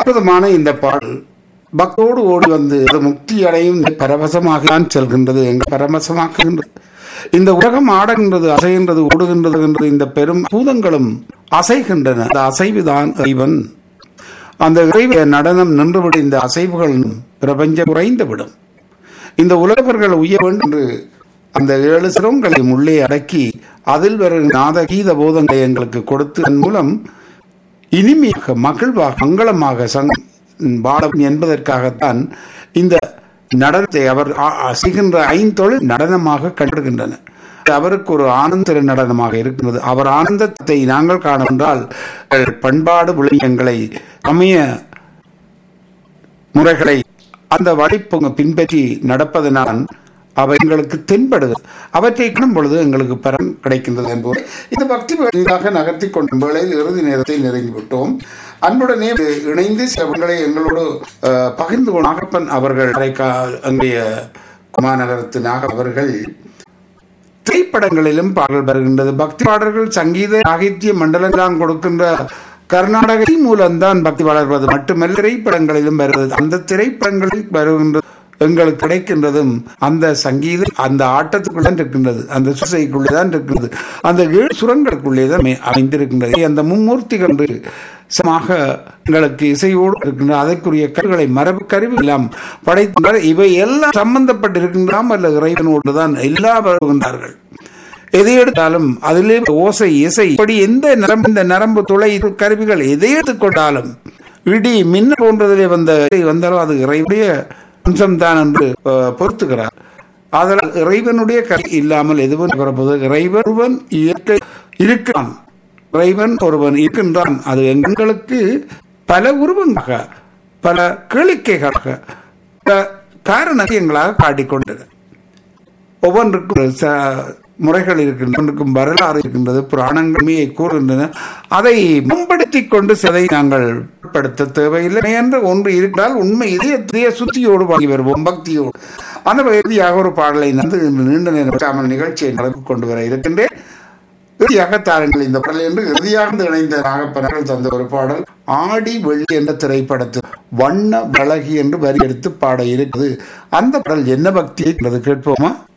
அற்புதமான இந்த பாடல் பக்தோடு ஓடி வந்து அது முக்தி அடையும் பரவசமாக தான் செல்கின்றது எங்க பரவசமாக்குகின்றது இந்த உலகம் ஆடுகின்றது அசைகின்றது ஓடுகின்றது என்ற இந்த பெரும் பூதங்களும் அசைகின்றன அந்த அசைவுதான் இறைவன் அந்த இறைவ நடனம் நின்றுவிட இந்த அசைவுகள் பிரபஞ்சம் குறைந்துவிடும் இந்த உலகர்கள் உய வேண்டும் என்று அந்த ஏழு சிரமங்களையும் உள்ளே அடக்கி அதில் வரும் நாத கீத போதங்களை எங்களுக்கு கொடுத்து அதன் மூலம் இனிமையாக மகிழ்வாக மங்களமாக சங் பாடம் என்பதற்காகத்தான் இந்த நடனத்தை அவர் ஆ- ஆ- செய்கின்ற ஐந்தொழில் நடனமாக கண்டிருக்கின்றன அவருக்கு ஒரு ஆனந்த நடனமாக இருக்கின்றது அவர் ஆனந்தத்தை நாங்கள் காண என்றால் பண்பாடு விளையங்களை சமய முறைகளை அந்த வழிப்பு பின்பற்றி நடப்பதனால் அவை எங்களுக்கு தென்படுது அவற்றை காணும் பொழுது எங்களுக்கு பலன் கிடைக்கின்றது என்பது இந்த பக்தி வேளாக நகர்த்தி கொண்ட வேளையில் இறுதி நேரத்தை நெருங்கி விட்டோம் அன்புடனே இணைந்து சில விடயங்களை எங்களோடு அஹ், பகிர்ந்து கொண்ட நாகப்பன் அவர்கள் அரைக்கா- அன்றைய மாநகரத்து நாக அவர்கள் திரைப்படங்களிலும் பாடல் வருகின்றது பக்தி பாடல்கள் சங்கீத சாகித்ய மண்டலங்களாம் கொடுக்கின்ற கர்நாடகத்தின் மூலம்தான் பக்தி வளர்வது மட்டுமல்ல திரைப்படங்களிலும் வருகிறது அந்த திரைப்படங்களில் வருகின்ற எங்களுக்கு கிடைக்கின்றதும் அந்த சங்கீத அந்த ஆட்டத்துக்குள்ள தான் இருக்கின்றது அந்த சுசைக்குள்ளே தான் இருக்கிறது அந்த ஏழு சுரங்களுக்குள்ளே தான் அமை- அமைந்திருக்கின்றது அந்த மும்மூர்த்திகள் என்று சமமாக எங்களுக்கு இசையோடு இருக்கின்ற அதற்குரிய கருவிகளை மரபு கருவி எல்லாம் படைத்துள்ளார் இவை எல்லாம் சம்பந்தப்பட்டிருக்கின்றாம் அல்ல இறைவனோடு தான் எல்லா வருகின்றார்கள் எதை எடுத்தாலும் அதிலே ஓசை இசை இப்படி எந்த நரம்பு இந்த நரம்பு துளை கருவிகள் எதை எடுத்துக்கொண்டாலும் இடி மின்ன போன்றதிலே வந்த வந்தாலும் அது இறைவனுடைய அம்சம்தான் என்று அஹ், பொறுத்துக்கிறார் அதனால் இறைவனுடைய கருவி இல்லாமல் எதுவும் பிறப்பது இறைவன் ஒருவன் இயற்கை இருக்கிறான் இறைவன் ஒருவன் இருக்கின்றான் அது எங்களுக்கு பல உருவங்களாக பல கேளிக்கைகளாக பல காரணங்களாக காட்டிக்கொண்டது ஒவ்வொன்றுக்கும் ஒரு ச- முறைகள் இருக்கின்றன ஒவ்வொன்றுக்கும் வரலாறு இருக்கின்றது புராணங்களுமே கூறுகின்றன அதை முன்படுத்திக் கொண்டு சிதை நாங்கள் படுத்த தேவையில்லை என்று ஒன்று இருந்தால் உண்மை இதய சுத்தியோடு வாங்கி வருவோம் பக்தியோடு அந்த இறுதியாக ஒரு பாடலை நந்து இன்று நீண்ட நேரம் விடாமல் நிகழ்ச்சியை நடந்து கொண்டு வர இருக்கின்றேன் இறுதியாக தாருங்கள் இந்த பாடல் என்று இறுதியாக இணைந்த நாகப்பனர்கள் தந்த ஒரு பாடல் ஆடி வெள்ளி என்ற திரைப்படத்தில் வண்ண வழகி என்று வரி எடுத்து பாட இருக்குது அந்த பாடல் என்ன பக்தி என்பது கேட்போமா